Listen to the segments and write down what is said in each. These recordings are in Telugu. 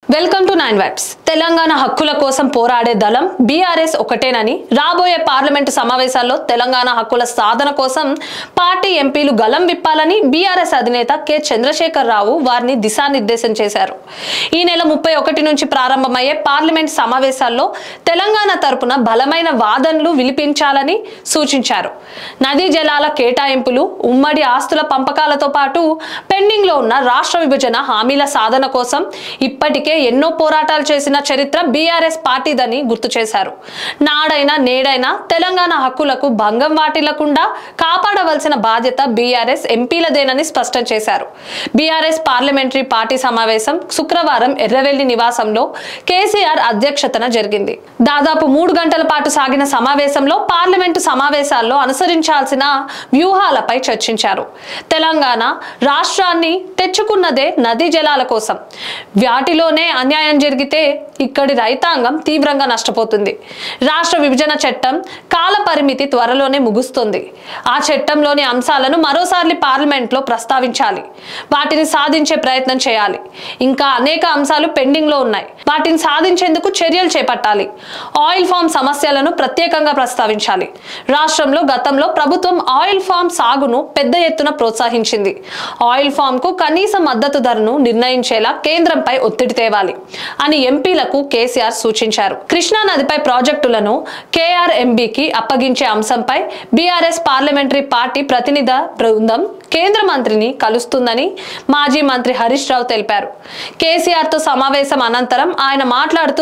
welcome to nine vibes Telangana హక్కుల కోసం పోరాడే దళం బీఆర్ఎస్ ఒకటేనని రాబోయే పార్లమెంటు సమావేశాల్లో తెలంగాణ హక్కుల సాధన కోసం పార్టీ ఎంపీలు గలం విప్పాలని బీఆర్ఎస్ అధినేత కె చంద్రశేఖర్ రావు వారిని దిశానిర్దేశం చేశారు ఈ నెల ముప్పై ఒకటి నుంచి ప్రారంభమయ్యే పార్లమెంట్ సమావేశాల్లో తెలంగాణ తరపున బలమైన వాదనలు విలిపించాలని సూచించారు నదీ జలాల కేటాయింపులు ఉమ్మడి ఆస్తుల పంపకాలతో పాటు పెండింగ్ లో ఉన్న రాష్ట్ర విభజన హామీల సాధన కోసం ఇప్పటికే ఎన్నో పోరాటాలు చేసిన చరిత్ర బీఆర్ఎస్ పార్టీదని గుర్తు చేశారు నాడైనా నేడైనా తెలంగాణ హక్కులకు భంగం వాటిల్లకుండా కాపాడవలసిన బాధ్యత బీఆర్ఎస్ ఎంపీలదేనని స్పష్టం చేశారు బీఆర్ఎస్ పార్లమెంటరీ పార్టీ సమావేశం శుక్రవారం ఎర్రవెల్లి నివాసంలో కేసీఆర్ అధ్యక్షతన జరిగింది దాదాపు మూడు గంటల పాటు సాగిన సమావేశంలో పార్లమెంటు సమావేశాల్లో అనుసరించాల్సిన వ్యూహాలపై చర్చించారు తెలంగాణ రాష్ట్రాన్ని తెచ్చుకున్నదే నదీ జలాల కోసం వాటిలోనే అన్యాయం జరిగితే ఇక్కడి రైతాంగం తీవ్రంగా నష్టపోతుంది రాష్ట్ర విభజన చట్టం కాల పరిమితి త్వరలోనే ముగుస్తుంది ఆ చట్టంలోని అంశాలను మరోసారి పార్లమెంట్లో ప్రస్తావించాలి వాటిని సాధించే ప్రయత్నం చేయాలి ఇంకా అనేక అంశాలు పెండింగ్ లో ఉన్నాయి వాటిని సాధించేందుకు చర్యలు చేపట్టాలి ఆయిల్ ఫామ్ సమస్యలను ప్రత్యేకంగా ప్రస్తావించాలి రాష్ట్రంలో గతంలో ప్రభుత్వం ఆయిల్ ఫామ్ సాగును పెద్ద ఎత్తున ప్రోత్సహించింది ఆయిల్ ఫామ్ కు కనీస మద్దతు ధరను నిర్ణయించేలా కేంద్రంపై ఒత్తిడి తేవాలి అని ఎంపీలకు కేసీఆర్ సూచించారు కృష్ణా నదిపై ప్రాజెక్టులను కేఆర్ఎంబికి అప్పగించే అంశంపై బీఆర్ఎస్ పార్లమెంటరీ పార్టీ ప్రతినిధి బృందం కేంద్ర మంత్రిని కలుస్తుందని మాజీ మంత్రి హరీష్ రావు తెలిపారు కేసీఆర్ తో సమావేశం అనంతరం ఆయన మాట్లాడుతూ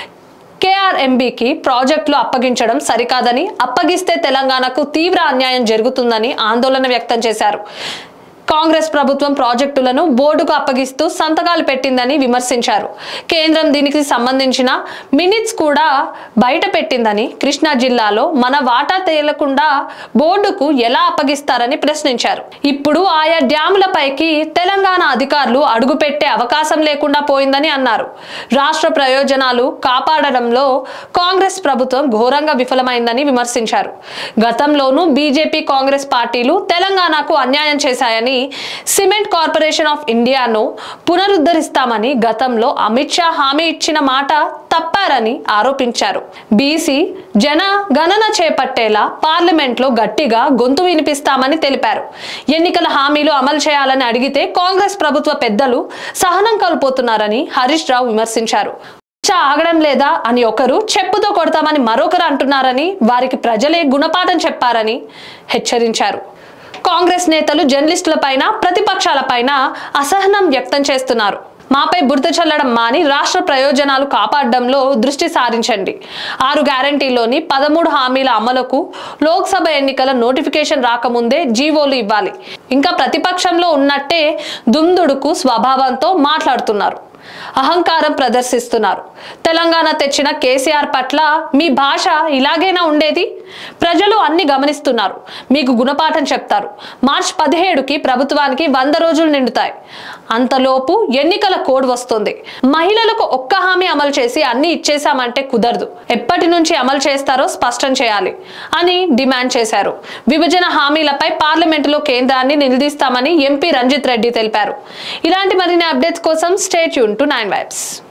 కేఆర్ఎంబికి ప్రాజెక్టులు అప్పగించడం సరికాదని అప్పగిస్తే తెలంగాణకు తీవ్ర అన్యాయం జరుగుతుందని ఆందోళన వ్యక్తం చేశారు కాంగ్రెస్ ప్రభుత్వం ప్రాజెక్టులను బోర్డుకు అప్పగిస్తూ సంతకాలు పెట్టిందని విమర్శించారు కేంద్రం దీనికి సంబంధించిన మినిట్స్ కూడా బయట పెట్టిందని కృష్ణా జిల్లాలో మన వాటా తేలకుండా బోర్డుకు ఎలా అప్పగిస్తారని ప్రశ్నించారు ఇప్పుడు ఆయా డ్యాములపైకి తెలంగాణ అధికారులు అడుగుపెట్టే అవకాశం లేకుండా పోయిందని అన్నారు రాష్ట్ర ప్రయోజనాలు కాపాడడంలో కాంగ్రెస్ ప్రభుత్వం ఘోరంగా విఫలమైందని విమర్శించారు గతంలోనూ బీజేపీ కాంగ్రెస్ పార్టీలు తెలంగాణకు అన్యాయం చేశాయని సిమెంట్ కార్పొరేషన్ ఆఫ్ ఇండియాను పునరుద్ధరిస్తామని గతంలో అమిత్ షా హామీ ఇచ్చిన మాట తప్పారని ఆరోపించారు బీసీ జన గణన చేపట్టేలా పార్లమెంట్ లో గట్టిగా గొంతు వినిపిస్తామని తెలిపారు ఎన్నికల హామీలు అమలు చేయాలని అడిగితే కాంగ్రెస్ ప్రభుత్వ పెద్దలు సహనం కోల్పోతున్నారని హరీష్ రావు విమర్శించారు చ ఆగడం లేదా అని ఒకరు చెప్పుతో కొడతామని మరొకరు అంటున్నారని వారికి ప్రజలే గుణపాఠం చెప్పారని హెచ్చరించారు కాంగ్రెస్ నేతలు జర్నలిస్టులపైన ప్రతిపక్షాలపైన అసహనం వ్యక్తం చేస్తున్నారు మాపై బురద చల్లడం మాని రాష్ట్ర ప్రయోజనాలు కాపాడడంలో దృష్టి సారించండి ఆరు గ్యారంటీలోని పదమూడు హామీల అమలుకు లోక్సభ ఎన్నికల నోటిఫికేషన్ రాకముందే జీవోలు ఇవ్వాలి ఇంకా ప్రతిపక్షంలో ఉన్నట్టే దుందుడుకు స్వభావంతో మాట్లాడుతున్నారు అహంకారం ప్రదర్శిస్తున్నారు తెలంగాణ తెచ్చిన కేసీఆర్ పట్ల మీ భాష ఇలాగైనా ఉండేది ప్రజలు అన్ని గమనిస్తున్నారు మీకు గుణపాఠం చెప్తారు మార్చ్ పదిహేడుకి ప్రభుత్వానికి వంద రోజులు నిండుతాయి అంతలోపు ఎన్నికల కోడ్ వస్తుంది మహిళలకు ఒక్క హామీ అమలు చేసి అన్ని ఇచ్చేశామంటే కుదరదు ఎప్పటి నుంచి అమలు చేస్తారో స్పష్టం చేయాలి అని డిమాండ్ చేశారు విభజన హామీలపై పార్లమెంటులో కేంద్రాన్ని నిలదీస్తామని ఎంపీ రంజిత్ రెడ్డి తెలిపారు ఇలాంటి మరిన్ని అప్డేట్స్ కోసం స్టేట్ యూన్ టు నైన్ వైబ్స్